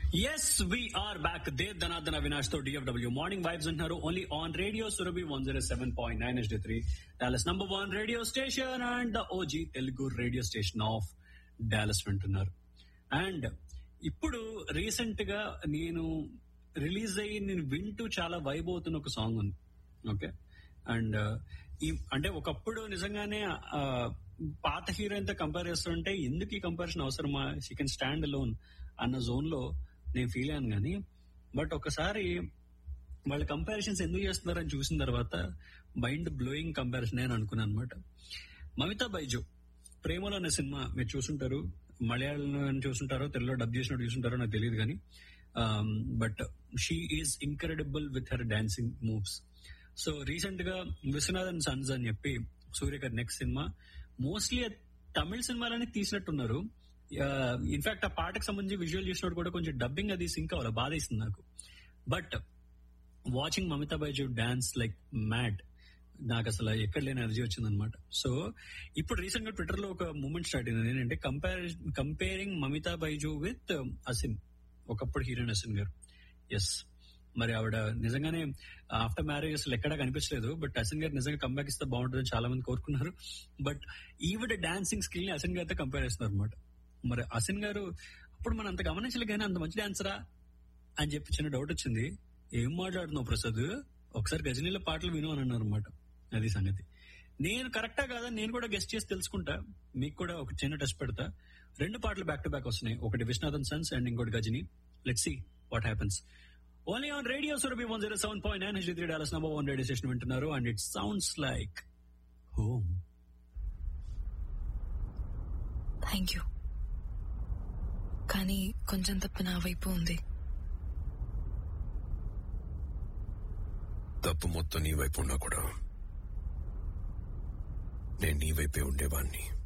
yes we're back Dev ధనాధన అవినాష్ తో DFW morning vibes అంటున్నారు only on radio Surabhi one zero seven point nine S three Dallas number one radio station and the OG Telugu radio station of Dallas వింటున్నారు and ఇప్పుడు recent గా నేను release అయ్యి నేను వింటూ చాలా వైబ్ అవుతున్న ఒక సాంగ్ ఉంది ఓకే అండ్ ఈ అంటే ఒకప్పుడు నిజంగానే ఆ, పాత హీరోయిన్ తో కంపేర్ చేస్తుంటే ఎందుకు ఈ కంపారిజన్ అవసరమా షీ కెన్ స్టాండ్ అలోన్ అన్న జోన్ లో నేను ఫీల్ అయ్యాను కానీ బట్ ఒకసారి వాళ్ళ కంపారిజన్స్ ఎందుకు చేస్తున్నారని చూసిన తర్వాత మైండ్ బ్లోయింగ్ కంపారిజన్ అని అనుకున్నాను అనమాట మమితా బైజు ప్రేమలో అనే సినిమా మీరు చూసుంటారు మలయాళం చూసుంటారో తెలుగులో డబ్ చేసినట్టు చూసుంటారో నాకు తెలియదు కానీ but she is incredible with her dancing moves so recent గా విశ్వనాథన్ సన్స్ అని చెప్పి సూర్య గారి నెక్స్ట్ సినిమా మోస్ట్లీ తమిళ సినిమాలని తీసినట్టున్నారు ఇన్ఫాక్ట్ ఆ పాటకు సంబంధించి విజువల్ చేసినప్పుడు కూడా కొంచెం డబ్బింగ్ అది సింక్ అవ్వాలి బాధ ఇస్తుంది నాకు but watching Mamitha Baiju dance like mad నాకు అసలు ఎక్కడ లేని ఎనర్జీ వచ్చిందనమాట సో ఇప్పుడు రీసెంట్ గా ట్విట్టర్ లో ఒక మూమెంట్ స్టార్ట్ అయింది ఏంటంటే compare comparing Mamitha Baiju with Asin ఒకప్పుడు హీరోయిన్ అసిన్ గారు ఎస్ మరి ఆవిడ నిజంగానే ఆఫ్టర్ మ్యారేజ్ అసలు ఎక్కడా కనిపించలేదు బట్ అసిన్ గారు నిజంగా కంబ్యాక్ ఇస్తే బాగుంటుందని చాలా మంది కోరుకున్నారు బట్ ఈవిడ డాన్సింగ్ స్కిల్ ని అసిన్ గారితో కంపేర్ చేస్తున్నారు అనమాట మరి అసిన్ గారు అప్పుడు మనం అంత గమనించలేదు కానీ అంత మంచి డాన్సరా అని చెప్పి చిన్న డౌట్ వచ్చింది ఏం మాట్లాడుతున్నావు ప్రసాద్ ఒకసారి గజనీల పాటలు విను అని అన్నారు అనమాట అది సంగతి నేను కరెక్టా కాదా నేను కూడా గెస్ట్ చేసి తెలుసుకుంటా మీకు కూడా ఒక చిన్న టెస్ట్ పెడతా రెండు పాటలు బ్యాక్ టు బ్యాక్ వస్తున్నాయి ఒకటి విశ్వనాథన్ సన్స్ అండ్ ఇంకోటి Ghajini let see what happens only on radio Surabhi one zero seven point nine H three Dallas number one radio station వింటున్నారు and it sounds like home thank you కానీ కొంచెం తప్పు నా వైపు ఉంది తప్పు మొత్తం నీ వైపు ఉన్నా కూడా నేను నీ వైపే ఉండేవాణ్ణి